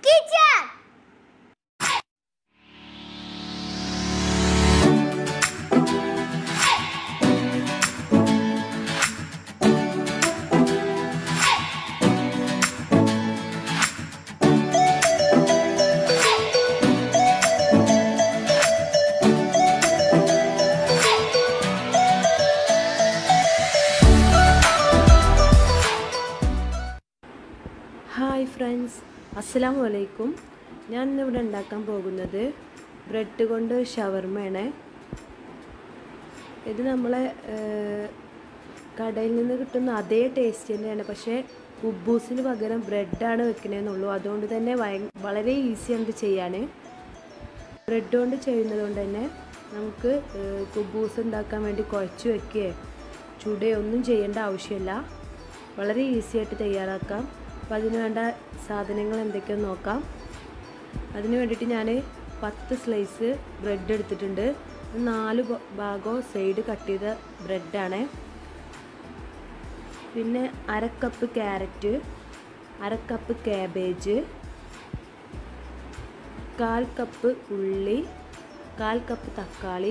Kitchen! Hi friends അസ്സലാമു അലൈക്കും ഞാൻ ഇന്നിവിടെ ഉണ്ടാക്കാൻ പോകുന്നത് ബ്രെഡ് കൊണ്ട് ഷവർമയാണ് ഇത് നമ്മളെ ഏഹ്, കടയിൽ നിന്ന് കിട്ടുന്ന അതേ ടേസ്റ്റ് തന്നെയാണ് പക്ഷേ കുബൂസിന് പകരം ബ്രെഡാണ് വെക്കണേന്നുള്ളൂ അതുകൊണ്ട് തന്നെ ഭയ- വളരെ ഈസിയാണ് ഇത് ചെയ്യാൻ ബ്രെഡ് കൊണ്ട് ചെയ്യുന്നത് കൊണ്ട് തന്നെ നമുക്ക് ഏഹ്, കുബൂസ് ഉണ്ടാക്കാൻ വേണ്ടി കുഴച്ച് വെക്കുകയോ ചുടുകയോ ഒന്നും ചെയ്യേണ്ട ആവശ്യമില്ല വളരെ ഈസി ആയിട്ട് തയ്യാറാക്കാം അപ്പോൾ അതിന് വേണ്ട സാധനങ്ങൾ എന്തൊക്കെയെന്ന് നോക്കാം അതിന് വേണ്ടിയിട്ട് ഞാൻ പത്ത് സ്ലൈസ് ബ്രെഡ് എടുത്തിട്ടുണ്ട് ഇത് നാല് ഭ- ഭാഗവും സൈഡ് കട്ട് ചെയ്ത ബ്രെഡാണ് പിന്നെ അര കപ്പ് ക്യാരറ്റ് അര കപ്പ് കാബേജ് കാൽ കപ്പ് ഉള്ളി കാൽ കപ്പ് തക്കാളി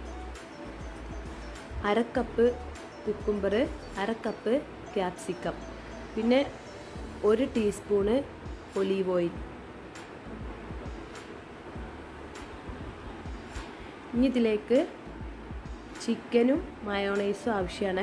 അര കപ്പ് കുക്കുംബർ അര കപ്പ് ക്യാപ്സിക്കം പിന്നെ ഒരു ടീസ്പൂണ് ഒലീവ് ഓയിൽ ഇനി ഇതിലേക്ക് ചിക്കനും മയോണൈസും ആവശ്യമാണ്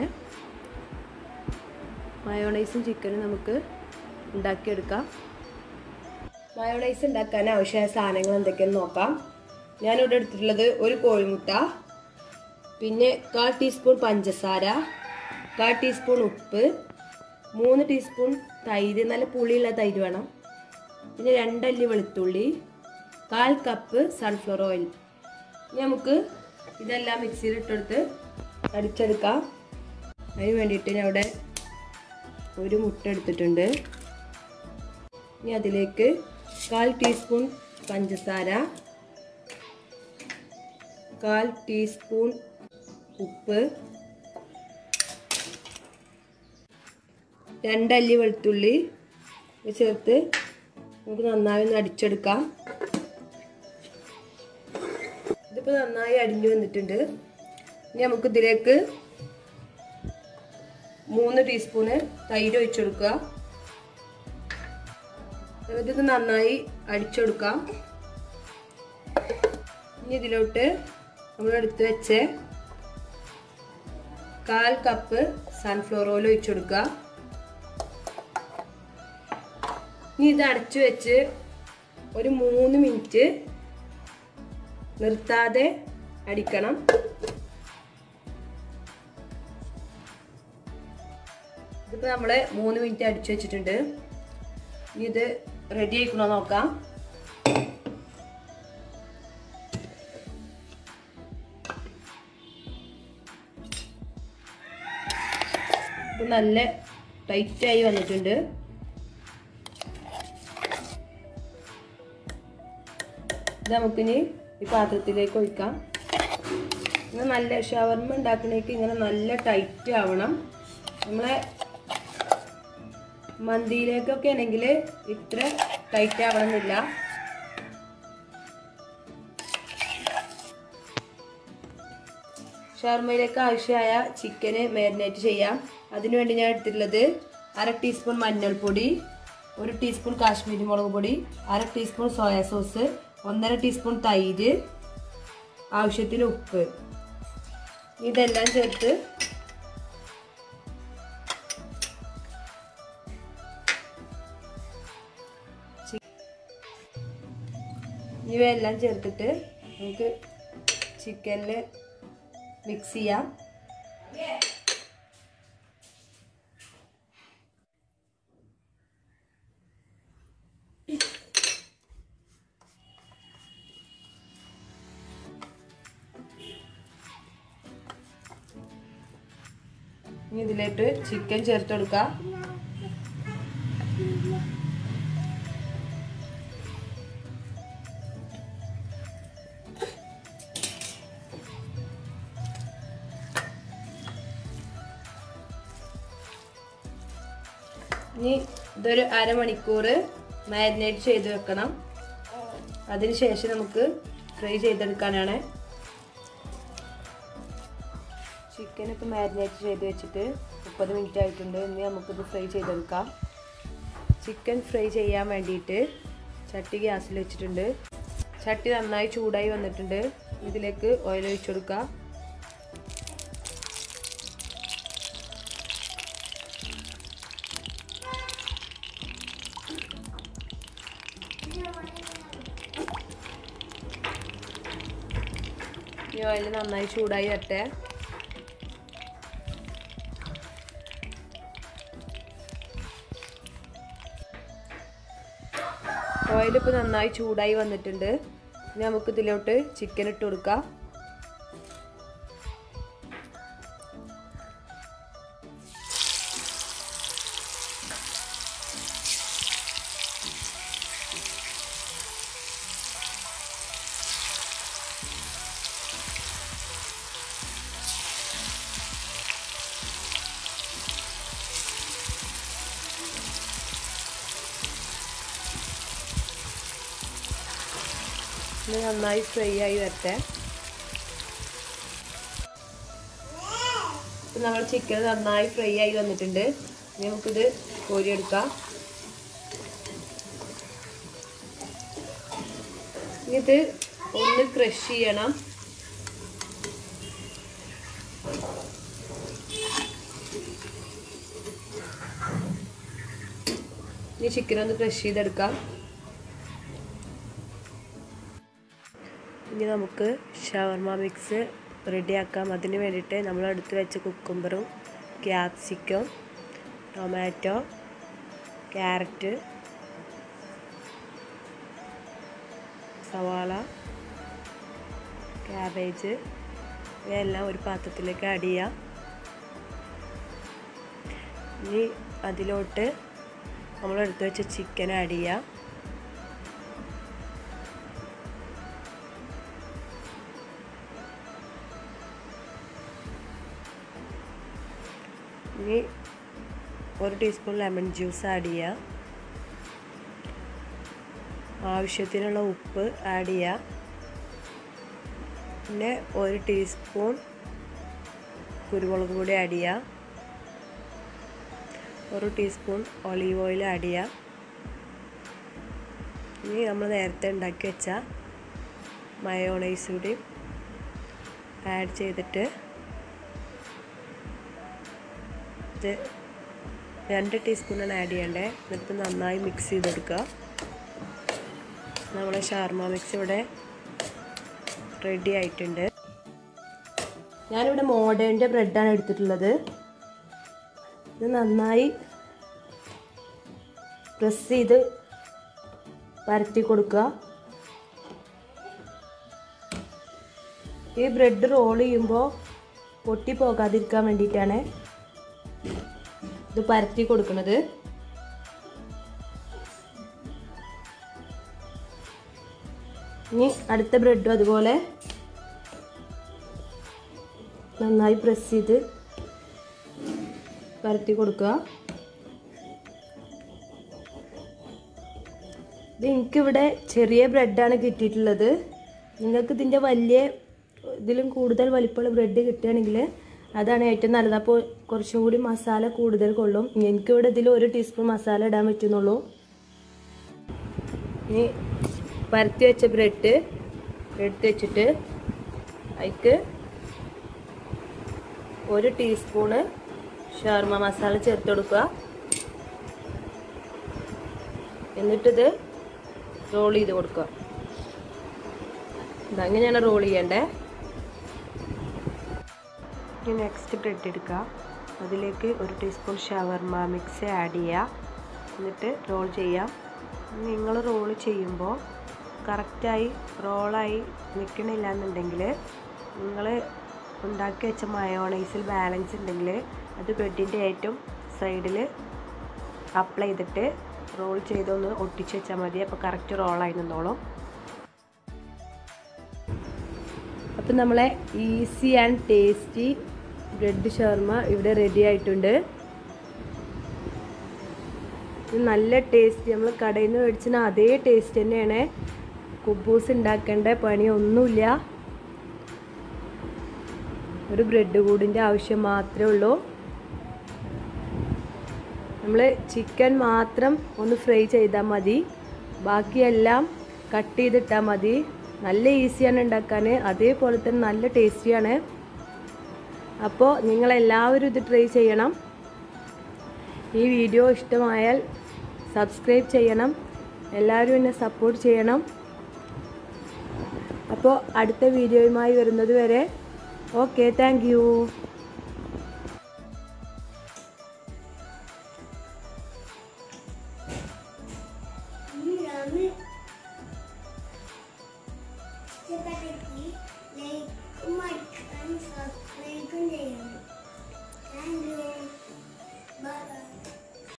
മയോണൈസും ചിക്കനും നമുക്ക് ഉണ്ടാക്കിയെടുക്കാം മയോണൈസ് ഉണ്ടാക്കാൻ ആവശ്യമായ സാധനങ്ങൾ എന്തൊക്കെയെന്ന് നോക്കാം ഞാനിവിടെ എടുത്തിട്ടുള്ളത് ഒരു കോഴിമുട്ട പിന്നെ കാൽ ടീസ്പൂൺ പഞ്ചസാര കാൽ ടീസ്പൂൺ ഉപ്പ് മൂന്ന് ടീസ്പൂൺ തൈര് നല്ല പുളിയുള്ള തൈര് വേണം പിന്നെ രണ്ടല്ലി വെളുത്തുള്ളി കാൽ കപ്പ് സൺഫ്ലവർ ഓയിൽ ഇനി നമുക്ക് ഇതെല്ലാം മിക്സിയിൽ ഇട്ടെടുത്ത് അടിച്ചെടുക്കാം അതിന് വേണ്ടിയിട്ട് ഞാൻ ഇവിടെ ഒരു മുട്ട എടുത്തിട്ടുണ്ട് ഇനി അതിലേക്ക് കാൽ ടീസ്പൂൺ പഞ്ചസാര കാൽ ടീസ്പൂൺ ഉപ്പ് രണ്ടല്ലി വെളുത്തുള്ളി ഇത് ചേർത്ത് നമുക്ക് നന്നായി ഒന്ന് അടിച്ചെടുക്കാം ഇതിപ്പോൾ നന്നായി അടിഞ്ഞു വന്നിട്ടുണ്ട് ഇനി നമുക്ക് ഇതിലേക്ക് മൂന്ന് ടീസ്പൂണ് തൈര് ഒഴിച്ചു കൊടുക്കുക എന്നിട്ട് ഇത് നന്നായി അടിച്ചെടുക്കാം ഇനി ഇതിലോട്ട് നമ്മൾ എടുത്ത് വെച്ച് കാൽ കപ്പ് സൺഫ്ലവർ ഓയിൽ ഒഴിച്ചു കൊടുക്കുക ഇനി ഇത് അടച്ചു വെച്ച് ഒരു മൂന്ന് മിനിറ്റ് നിർത്താതെ അടിക്കണം ഇതിപ്പോൾ നമ്മൾ മൂന്ന് മിനിറ്റ് അടിച്ചു വെച്ചിട്ടുണ്ട് ഇനി ഇത് റെഡി ആയിക്കണോ നോക്കാം ഇത് നല്ല ടൈറ്റായി വന്നിട്ടുണ്ട് ഇത് നമുക്കിനി ഈ പാത്രത്തിലേക്ക് ഒഴിക്കാം ഇങ്ങനെ നല്ല ഷവർമ ഉണ്ടാക്കണേക്ക് ഇങ്ങനെ നല്ല ടൈറ്റ് ആവണം നമ്മളെ മന്തിയിലേക്കൊക്കെ ആണെങ്കിൽ ഇത്ര ടൈറ്റ് ആവണമെന്നില്ല ഷവർമയിലേക്ക് ആവശ്യമായ ചിക്കന് മാരിനേറ്റ് ചെയ്യാം അതിനുവേണ്ടി ഞാൻ എടുത്തിട്ടുള്ളത് അര ടീസ്പൂൺ മഞ്ഞൾപ്പൊടി ഒരു ടീസ്പൂൺ കാശ്മീരി മുളക് പൊടി അര ടീസ്പൂൺ സോയാ സോസ് ഒന്നര ടീസ്പൂൺ തൈര് ആവശ്യത്തിന് ഉപ്പ് ഇതെല്ലാം ചേർത്ത് ഇവയെല്ലാം ചേർത്തിട്ട് നമുക്ക് ചിക്കനിൽ മിക്സ് ചെയ്യാം ഇനി ഇതിലേക്ക് ചിക്കൻ ചേർത്ത് കൊടുക്കാം ഇനി ഇതൊരു അരമണിക്കൂർ മാരിനേറ്റ് ചെയ്ത് വെക്കണം അതിനുശേഷം നമുക്ക് ഫ്രൈ ചെയ്തെടുക്കാനാണ് ചിക്കൻ ഇപ്പോൾ മാരിനേറ്റ് ചെയ്ത് വെച്ചിട്ട് മുപ്പത് മിനിറ്റ് ആയിട്ടുണ്ട് ഇനി നമുക്കിത് ഫ്രൈ ചെയ്തെടുക്കാം ചിക്കൻ ഫ്രൈ ചെയ്യാൻ വേണ്ടിയിട്ട് ചട്ടി ഗ്യാസിൽ വെച്ചിട്ടുണ്ട് ചട്ടി നന്നായി ചൂടായി വന്നിട്ടുണ്ട് ഇതിലേക്ക് ഓയിൽ ഒഴിച്ചു കൊടുക്കുക ഈ ഓയിൽ നന്നായി ചൂടായി വരട്ടെ ഓയിൽ ഇപ്പോൾ നന്നായി ചൂടായി വന്നിട്ടുണ്ട് ഇനി നമുക്ക് ഇതിലോട്ട് ചിക്കൻ ഇട്ട് കൊടുക്കാം ഇത് നന്നായി ഫ്രൈ ആയി വരട്ടെ ഇപ്പം നമ്മൾ ചിക്കൻ നന്നായി ഫ്രൈ ആയി വന്നിട്ടുണ്ട് ഇനി നമുക്കിത് കോരിയെടുക്കാം ഇനി ഇത് ഒന്ന് ക്രഷ് ചെയ്യണം ഇനി ചിക്കൻ ഒന്ന് ക്രഷ് ചെയ്തെടുക്കാം ഇനി നമുക്ക് ഷവർമ മിക്സ് റെഡിയാക്കാം അതിന് വേണ്ടിയിട്ട് നമ്മൾ എടുത്ത് വെച്ച കുക്കുംബറും ക്യാപ്സിക്കം ടൊമാറ്റോ ക്യാരറ്റ് സവാള ക്യാബേജ് ഇവയെല്ലാം ഒരു പാത്രത്തിലേക്ക് ആഡ് ചെയ്യാം ഇനി അതിലോട്ട് നമ്മൾ എടുത്ത് വെച്ച ചിക്കൻ ആഡ് ചെയ്യാം ഇനി ഒരു ടീസ്പൂൺ ലെമൺ ജ്യൂസ് ആഡ് ചെയ്യുക ആവശ്യത്തിനുള്ള ഉപ്പ് ആഡ് ചെയ്യുക പിന്നെ ഒരു ടീസ്പൂൺ കുരുമുളക് പൊടി ആഡ് ചെയ്യുക ഒരു ടീസ്പൂൺ ഒലീവ് ഓയിൽ ആഡ് ചെയ്യുക ഇനി നമ്മൾ നേരത്തെ ഉണ്ടാക്കി വെച്ച മയോണൈസ് കൂടി ആഡ് ചെയ്തിട്ട് ഇത് രണ്ട് ടീസ്പൂണാണ് ആഡ് ചെയ്യേണ്ടത് എന്നിട്ട് നന്നായി മിക്സ് ചെയ്തെടുക്കുക നമ്മുടെ ഷാർമ മിക്സ് ഇവിടെ റെഡി ആയിട്ടുണ്ട് ഞാനിവിടെ മോഡേണിൻ്റെ ബ്രെഡാണ് എടുത്തിട്ടുള്ളത് ഇത് നന്നായി പ്രസ് ചെയ്ത് പരത്തി കൊടുക്കുക ഈ ബ്രെഡ് റോൾ ചെയ്യുമ്പോൾ പൊട്ടി പോകാതിരിക്കാൻ വേണ്ടിയിട്ടാണ് ഇത് പരത്തി കൊടുക്കുന്നത് ഇനി അടുത്ത ബ്രെഡും അതുപോലെ നന്നായി പ്രസ് ചെയ്ത് പരത്തി കൊടുക്കുക ഇത് എനിക്കിവിടെ ചെറിയ ബ്രെഡാണ് കിട്ടിയിട്ടുള്ളത് നിങ്ങൾക്ക് ഇതിൻ്റെ വലിയ ഇതിലും കൂടുതൽ വലിപ്പമുള്ള ബ്രെഡ് കിട്ടുകയാണെങ്കിൽ അതാണ് ഏറ്റവും നല്ലത് അപ്പോൾ കുറച്ചും കൂടി മസാല കൂടുതൽ കൊള്ളും എനിക്കിവിടെ ഇതിൽ ഒരു ടീസ്പൂൺ മസാല ഇടാൻ പറ്റുന്നുള്ളൂ ഇനി പരത്തി വെച്ച ബ്രെഡ് എടുത്ത് വെച്ചിട്ട് അതിക്ക് ഒരു ടീസ്പൂണ് ഷവർമ മസാല ചേർത്ത് കൊടുക്കുക എന്നിട്ടിത് റോൾ ചെയ്ത് കൊടുക്കുക ഇതങ്ങനെയാണ് റോൾ ചെയ്യേണ്ടത് ഇനി നെക്സ്റ്റ് ബ്രെഡ് എടുക്കുക അതിലേക്ക് ഒരു ടീസ്പൂൺ ഷവർമ മിക്സ് ആഡ് ചെയ്യുക എന്നിട്ട് റോൾ ചെയ്യാം നിങ്ങൾ റോൾ ചെയ്യുമ്പോൾ കറക്റ്റായി റോളായി നിൽക്കണില്ല എന്നുണ്ടെങ്കിൽ നിങ്ങൾ ഉണ്ടാക്കി വെച്ച മയോണൈസിൽ ബാലൻസ് ഉണ്ടെങ്കിൽ അത് ബ്രെഡിൻ്റെ ഏറ്റവും സൈഡിൽ അപ്ലൈ ചെയ്തിട്ട് റോൾ ചെയ്തൊന്ന് ഒട്ടിച്ച് വെച്ചാൽ മതി അപ്പോൾ കറക്റ്റ് റോളായി നിന്നോളും അപ്പം നമ്മളെ easy and tasty bread shawarma ഇവിടെ റെഡി ആയിട്ടുണ്ട് ഇത് നല്ല ടേസ്റ്റ് നമ്മൾ കടയിൽ നിന്ന് മേടിച്ചിന് അതേ ടേസ്റ്റ് തന്നെയാണ് കുബൂസ് ഉണ്ടാക്കേണ്ട പണിയൊന്നുമില്ല ഒരു ബ്രെഡ് കൂടിൻ്റെ ആവശ്യം മാത്രമേ ഉള്ളൂ നമ്മൾ ചിക്കൻ മാത്രം ഒന്ന് ഫ്രൈ ചെയ്താൽ മതി ബാക്കിയെല്ലാം കട്ട് ചെയ്തിട്ടാൽ മതി നല്ല ഈസിയാണ് ഉണ്ടാക്കാൻ അതേപോലെ തന്നെ നല്ല ടേസ്റ്റിയാണ് അപ്പോൾ നിങ്ങളെല്ലാവരും ഇത് ട്രൈ ചെയ്യണം ഈ വീഡിയോ ഇഷ്ടമായാൽ സബ്സ്ക്രൈബ് ചെയ്യണം എല്ലാവരും എന്നെ സപ്പോർട്ട് ചെയ്യണം അപ്പോൾ അടുത്ത വീഡിയോയുമായി വരുന്നത് വരെ ഓക്കെ താങ്ക് യു ഇനി